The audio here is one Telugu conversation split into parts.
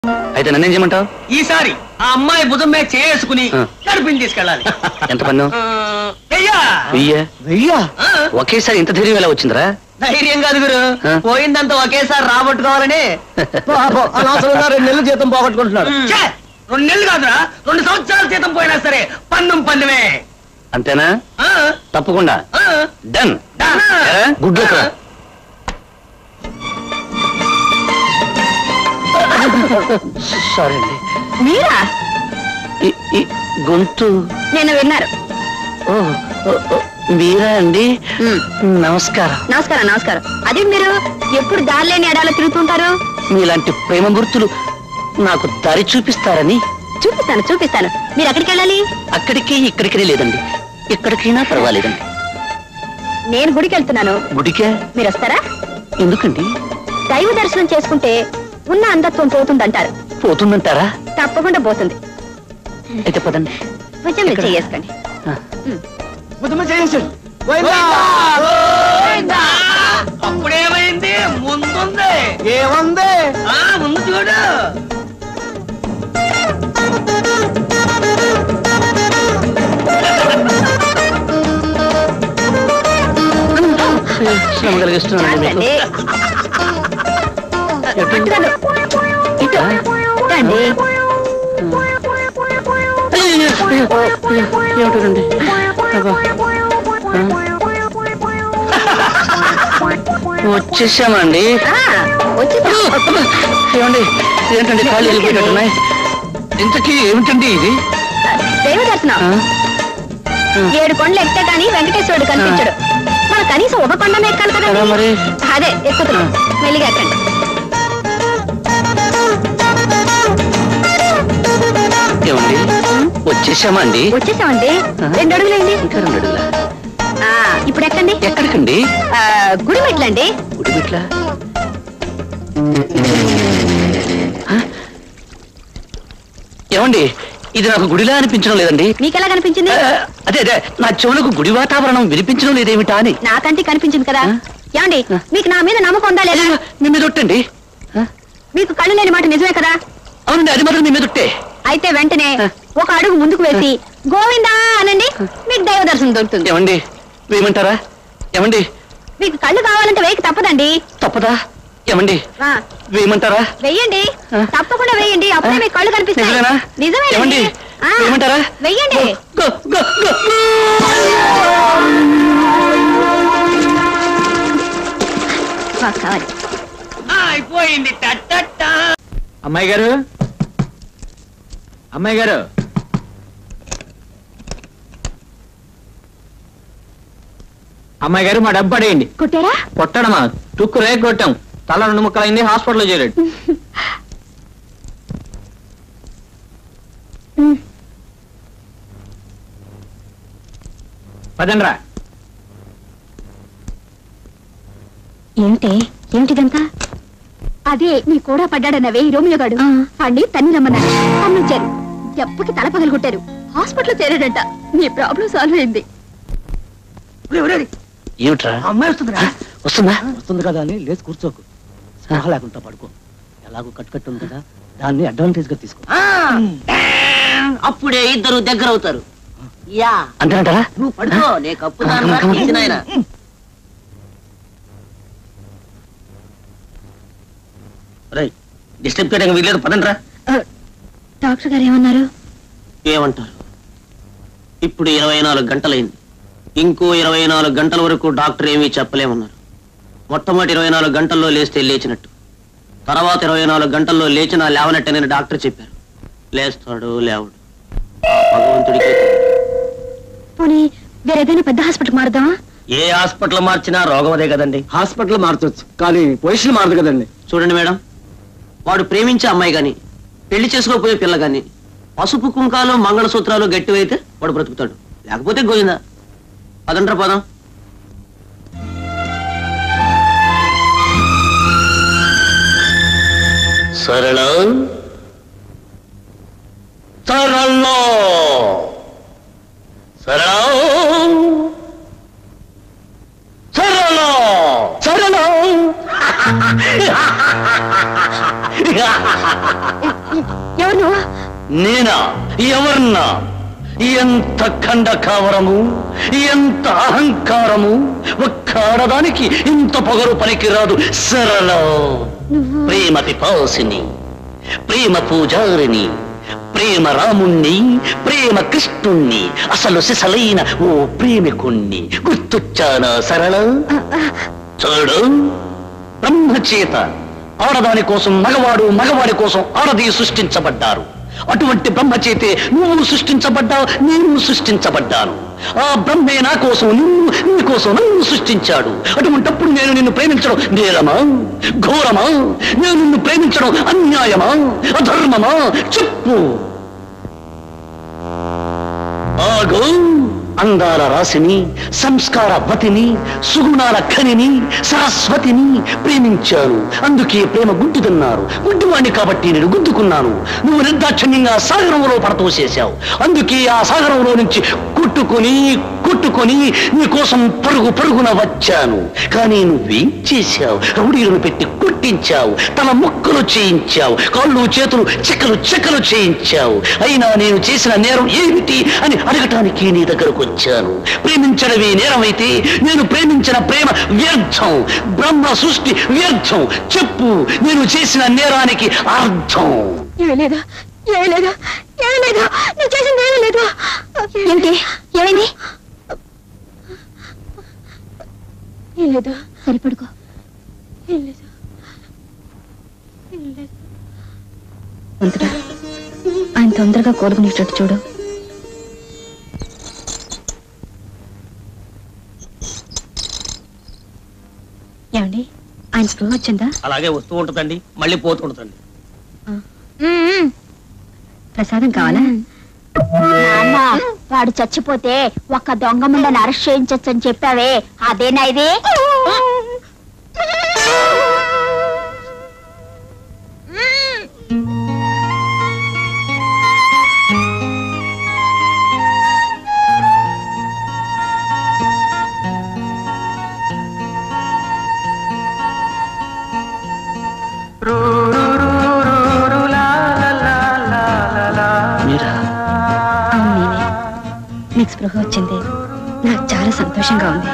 అయితే నన్నేం చేయమంటావు ఈసారి ఆ అమ్మాయి భుజం మీద చేసుకుని ఆ. కడుపుని తీసుకెళ్ళాలి ఎంత పన్ను ఆ, వెయ్యా వెయ్యే వెయ్యా ఆ, ఒకేసారి ఇంత ధైర్యం ఎలా వచ్చిందిరా ధైర్యం కాదు గురు ఆ. పోయిందంతా ఒకేసారి రాబట్టుకోవాలని పాపం అనవసరంగా రెండు నెలలు జీతం పోగొట్టుకుంటున్నాడు ఛే, రెండు నెలలు కాదురా రెండు సంవత్సరాల జీతం పోయినా సరే పన్నం పన్నుమే అంతేనా ఆ, తప్పకుండా ఆ, డన్ డా. గుడ్ లక్ రా. సారీ అండి మీరా ఈ- ఈ గొంతు నేను విన్నారు ఓ ఓ, ఓ, మీరా అండి నమస్కారం నమస్కారం నమస్కారం అదే మీరు ఎప్పుడు దారిలేని ఎడాలో తిరుగుతుంటారు మీలాంటి ప్రేమ గుర్తులు నాకు దారి చూపిస్తారని చూపిస్తాను చూపిస్తాను మీరు ఎక్కడికి వెళ్ళాలి అక్కడికి ఇక్కడికి లేదండి ఎక్కడికైనా పర్వాలేదండి నేను గుడికి వెళ్తున్నాను గుడికే మీరు వస్తారా ఎందుకండి దైవ దర్శనం చేసుకుంటే ఉన్న అంధత్వం పోతుందంటారు పోతుందంటారా తప్పకుండా పోతుంది అయితే పదండి కొంచెం మీరు చేసుకోండి ఆ. బుద్ధమ చేయండి అప్పుడేమైంది ముందుంది ఏముంది ఆ ముందు చూడు శ్రమ కలిగిస్తున్నానండి మీకు చాలండి. పట్టుదల. ఇటు. రండి. అయ్యో, అయ్యో, అయ్యో, ఏమిటోనండి అబ్బా. ఆ. వచ్చేసామండి ఆ, వచ్చేసాం. ఏమండి ఏంటండి కాళ్ళు వెళ్ళిపోయినట్టున్నాయి ఇంతకీ ఏమిటండి ఇది దైవ దర్శనం ఆ? ఏడు కొండలు ఎక్కితే కానీ వెంకటేశ్వరుడు కనిపించడు మన కనీసం ఒక కొండ ఎక్కాలి కదా కదా మరి అదే ఎక్కుతున్నాం మెల్లిగా ఎక్కండి ఏమండి వచ్చేసామండి వచ్చేసామండి ఆ. రెండు అడుగులేండి ఇంకా రెండు అడుగులా ఆ, ఇప్పుడు ఎక్కండి ఎక్కడికండి ఆ, గుడి మెట్లండి గుడి బిట్ల ఏమండి ఇది నాకు గుడిలా అనిపించడం లేదండి మీకెలా కనిపించింది ఆ, అదే అదే నా చెవులకు గుడి వాతావరణం వినిపించడం లేదేమిటా అని నాకంటే కనిపించింది కదా ఆ. ఏమండి ఆ. మీకు నా మీద నమ్మకం ఉందా లేదా అయ్యో, మీ మీద ఒట్టండి ఆ, మీకు కళ్ళు లేని మాట నిజమే కదా అవునండి అది మాత్రం మీ మీద ఒట్టే అయితే వెంటనే ఆ. ఒక అడుగు ముందుకు వేసి గోవిందా అనండి మీకు దైవ దర్శనం దొరుకుతుంది ఏమండి వేయమంటారా ఏమండి మీకు కళ్ళు కావాలంటే వేయక తప్పదండి తప్పదా ఏమండి ఆ, వేయమంటారా వెయ్యండి ఆ. తప్పకుండా వెయ్యండి అప్పుడే మీకు కళ్ళు కనిపిస్తాయి నిజమేనా? నిజమేనండి. ఏమండి? ఆ, వేయమంటారా? వెయ్యండి గో, గో, గో, గో. మాకు కావాలి ఆ, అయిపోయింది టట్టట్టా. అమ్మాయి గారు అమ్మాయి గారు అమ్మాయి గారు మా డబ్బు అడేయండి కొట్టారా కొట్టడమా తుక్కు రేగ కొట్టాం తల రెండు ముక్కలైంది హాస్పిటల్లో చేరాడు ఉమ్. పదండ్రా ఏమిటి ఏమిటిదంతా అదే నీ కూడా పడ్డాడన్నవే ఈ రోమియో గాడు వాడిని తన్ని రమ్మన్నాడు పంపించారు దెబ్బకి తల పగలు కొట్టారు హాస్పిటల్ చేరాడంట నీ ప్రాబ్లం సాల్వ్ అయింది ఒరేయ్, ఒరేయ్, ఏమిట్రా ఆ అమ్మాయి వస్తుందిరా వస్తుందా వస్తుంది కదా అని లేచి కూర్చోకు స్పృహ లేకుండా పడుకో ఎలాగో కట్టుకట్టు ఉంది కదా దాన్ని అడ్వాంటేజ్ గా తీసుకో ఆ, అప్పుడే ఇద్దరు దగ్గర అవుతారు యా అంతేనంటారా నువ్వు పడుకో నే కప్పు Come on, come on. తీసినాయన డిస్టర్బ్ చేయడానికి వీల్లేదు పదండ్రా డాక్టర్ గారు ఏమన్నారు ఏమంటారు ఇప్పుడు ఇరవై నాలుగు గంటలైంది ఇంకో ఇరవై నాలుగు గంటల వరకు డాక్టర్ ఏమీ చెప్పలేమన్నారు మొట్టమొదటి ఇరవై నాలుగు గంటల్లో లేస్తే లేచినట్టు తర్వాత ఇరవై నాలుగు గంటల్లో లేచినా లేవనట్టేనని డాక్టర్ చెప్పారు లేస్తాడు లేవడు ఆ భగవంతుడికి పోనీ వేరేదైనా పెద్ద హాస్పిటల్ మారుదామా ఏ హాస్పిటల్ మార్చినా రోగం అదే కదండి హాస్పిటల్ మార్చొచ్చు కానీ పొజిషన్ మారదు కదండి చూడండి మేడం వాడు ప్రేమించే అమ్మాయి గాని పెళ్లి చేసుకోపోయే పిల్ల గాని పసుపు కుంకాలు మంగళసూత్రాలు గట్టివైతే వాడు బ్రతుకుతాడు లేకపోతే గోయిందా పదండ్రా పదం సరళ సరళ సరళ సరళ సరళ ఎవరు నువ్వు నేనా ఎవరన్నా ఎంత ఖండ కావరము ఎంత అహంకారము ఒక్క ఆడదానికి ఇంత పొగరు పనికిరాదు సరళ ప్రేమ పిపాసిని ప్రేమ పూజారిని ప్రేమ రాముణ్ణి ప్రేమ కృష్ణుణ్ణి అసలు సిసలైన ఓ ప్రేమికుణ్ణి గుర్తొచ్చానా సరళ చూడు బ్రహ్మచేత ఆడదాని కోసం మగవాడు మగవాడి కోసం ఆడది సృష్టించబడ్డారు అటువంటి బ్రహ్మచేతే నువ్వు సృష్టించబడ్డావు నేను సృష్టించబడ్డాను ఆ బ్రహ్మే నా కోసం నువ్వు నీ కోసం నన్ను సృష్టించాడు అటువంటప్పుడు నేను నిన్ను ప్రేమించడం నేరమా ఘోరమా నేను నిన్ను ప్రేమించడం అన్యాయమా అధర్మమా చెప్పు ఆగు అందాల రాశిని సంస్కార వతిని సుగుణాల ఖనిని సరస్వతిని ప్రేమించాను అందుకే ప్రేమ గుడ్డుదన్నారు గుడ్డివాణ్ణి కాబట్టి నేను గుద్దుకున్నాను నువ్వు నిర్దాక్షిణ్యంగా సాగరంలో పడతోసేశావు అందుకే ఆ సాగరంలో నుంచి కొట్టుకొని కొట్టుకొని నీ కోసం పరుగు పరుగున వచ్చాను కానీ నువ్వేం చేశావు రౌడీలను పెట్టి కొట్టించావు తన ముక్కలు చేయించావు కాళ్ళు చేతులు చెక్కలు చెక్కలు చేయించావు అయినా నేను చేసిన నేరం ఏమిటి అని అడగటానికి నీ దగ్గరకు వచ్చాను ప్రేమించడమే నేరమైతే నేను ప్రేమించిన ప్రేమ వ్యర్థం బ్రహ్మ సృష్టి వ్యర్థం చెప్పు నేను చేసిన నేరానికి అర్థం ఏమీ లేదు ఏమీ లేదు ఏమీ లేదు నువ్వు చేసింది ఏమీ లేదు ఏంటి ఏమైంది ఏం లేదు సరిపడుకో ఏం లేదు ఏం లేదు అంతటా ఆయన తొందరగా కోలుకునేటట్టు చూడు ఏమండి ఆయన స్పృహ వచ్చిందా అలాగే వస్తూ ఉంటుందండి మళ్ళీ పోతూ ఉంటుందండి ప్రసాదం కావాలా నాన్న వాడు చచ్చిపోతే ఒక దొంగ ముండని అరెస్ట్ చేయించొచ్చని చెప్పావే అదేనా ఇది మీరా అవును నేనే మీకు స్పృహ వచ్చింది నాకు చాలా సంతోషంగా ఉంది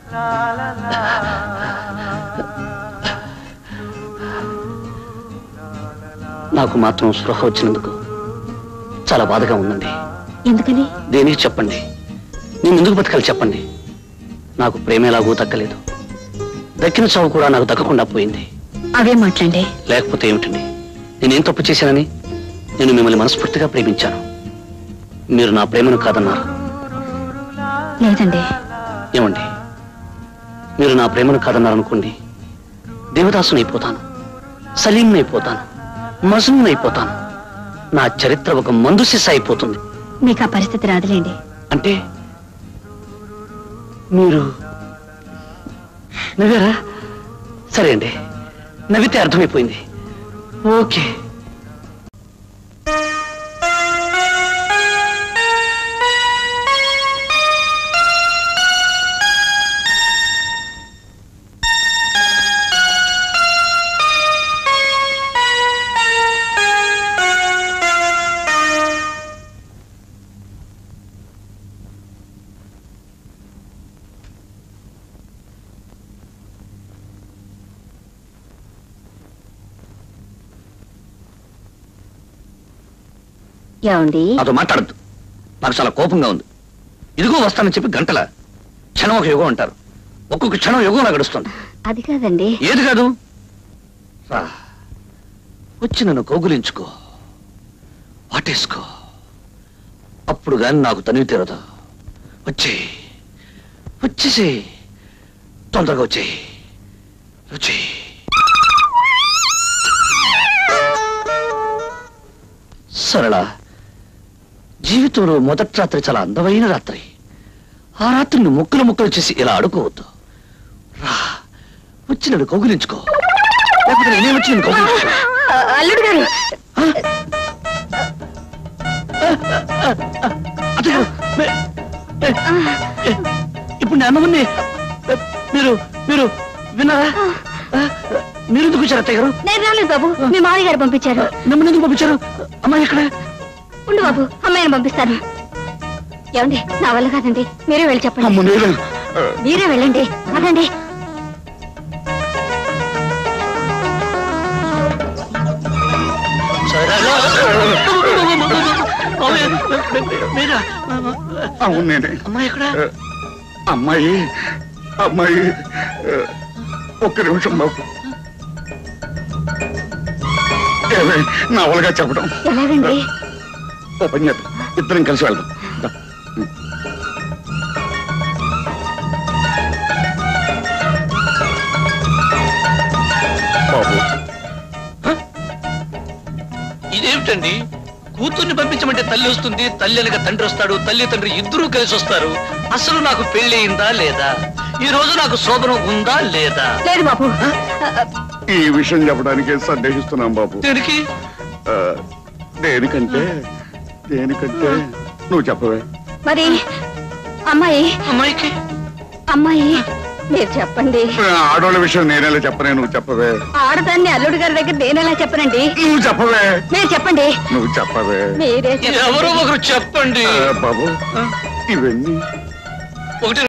నాకు మాత్రం స్పృహ వచ్చినందుకు చాలా బాధగా ఉందండి ఎందుకని దేనికి చెప్పండి నేను ఎందుకు బతకాలి చెప్పండి నాకు ప్రేమ ఎలాగూ దక్కలేదు దక్కిన చావు కూడా నాకు దక్కకుండా పోయింది అవే మాట్లాడండి లేకపోతే ఏమిటండి నేనేం తప్పు చేశానని నేను మిమ్మల్ని మనస్ఫూర్తిగా ప్రేమించాను మీరు నా ప్రేమను కాదన్నారు లేదండి ఏమండి మీరు నా ప్రేమను కాదన్నారనుకోండి దేవదాసునైపోతాను సలీంనైపోతాను మజునైపోతాను నా చరిత్ర ఒక మందు సిస్స అయిపోతుంది మీకు ఆ పరిస్థితి రాదులేండి అంటే మీరు నవ్వారా సరే అండి నవ్వితే అర్థమైపోయింది ఓకే ఏమండి నాతో మాట్లాడద్దు నాకు చాలా కోపంగా ఉంది ఇదిగో వస్తానని చెప్పి గంటల క్షణం ఒక యుగం అంటారు ఒక్కొక్క క్షణం యుగంలా గడుస్తుంది అది కాదండి ఏది కాదు రా వచ్చి నన్ను కౌగులించుకో వాటేసుకో అప్పుడు గాని నాకు తనివి తీరదు వచ్చే వచ్చేసి తొందరగా వచ్చే వచ్చే సరళ జీవితంలో మొదటి రాత్రి చాలా అందమైన రాత్రి ఆ రాత్రిని ముక్కలు ముక్కలు చేసి ఇలా ఆడుకోవద్దు రా వచ్చి నన్ను కౌగిలించుకో లేకపోతే నేనే వచ్చి నేను కౌగిలించుకో అల్లుడు గారు అదే మే- ఏ- ఏ- ఇప్పుడు నేను అన్నమని మీరు మీరు విన్నారా మీరు ఎందుకు వచ్చారు అత్తయ్య గారు నేను లేదు బాబు మీ మామయ్య గారు పంపించారు మిమ్మల్ని ఎందుకు పంపించారు అమ్మాయి ఎక్కడ ఉండు బాబు అమ్మాయిని పంపిస్తాను ఏమండి నా వల్ల కాదండి మీరే వెళ్ళి చెప్పండి అమ్మ నేను మీరే వెళ్ళండి అదండి అవును నేనే అమ్మాయి ఎక్కడ అమ్మాయి అమ్మాయి ఒక్క నిమిషం బాబు ఏమే, నా వల్లగా చెప్పడం ఎలాగండి ఓ పని చేద్దాం ఇద్దరం కలిసి వెళ్దాం దా. బాబు ఇదేమిటండి కూతుర్ని పంపించమంటే తల్లి వస్తుంది తల్లి అనగా తండ్రి వస్తాడు తల్లి తండ్రి ఇద్దరూ కలిసి వస్తారు అసలు నాకు పెళ్లి అయిందా లేదా ఈ రోజు నాకు శోభనం ఉందా లేదా లేదు బాబు ఈ విషయం చెప్పడానికే సందేహిస్తున్నాం బాబు దేనికి ఆ, దేనికంటే దేనికంటే నువ్వు చెప్పవే మరి అమ్మాయి అమ్మాయికి అమ్మాయి మీరు చెప్పండి ఆడోళ్ళ విషయం నేనేలా చెప్పనే నువ్వు చెప్పవే ఆడదాన్ని అల్లుడు గారి దగ్గర నేనెలా చెప్పనండి నువ్వు చెప్పవే మీరు చెప్పండి నువ్వు చెప్పవే మీరే చెప్పండి. ఎవరో ఒకరు చెప్పండి ఆ, బాబు ఇవన్నీ ఒకటి